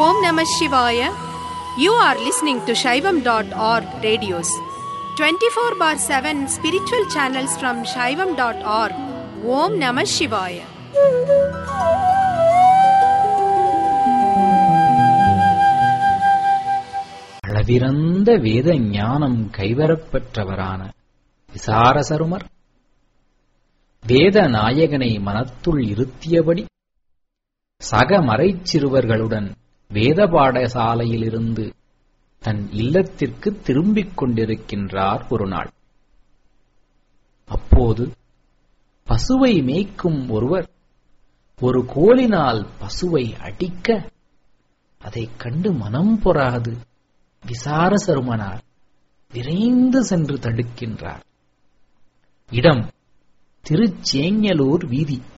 Om Namah Shivaya. You are listening to Shaivam.org radios. 24 bar 7 spiritual channels from Shaivam.org. Om Namah Shivaya. அளவிறந்த வேத ஞானம் கைவரப்பெற்றவரான விசாரசருமர் வேத நாயகனை மனத்துள் இருத்தியபடி சக மறைச்சிறுவர்களுடன் வேத பாடசாலையிலிருந்து தன் இல்லத்திற்கு திரும்பிக் கொண்டிருக்கின்றார் ஒரு நாள் அப்போது பசுவை மேய்க்கும் ஒருவர் ஒரு கோலினால் பசுவை அடிக்க அதைக் கண்டு மனம் பொறாது விசார சருமனார் விரைந்து சென்று தடுக்கின்றார் இடம் திருச்சேங்கலூர் வீதி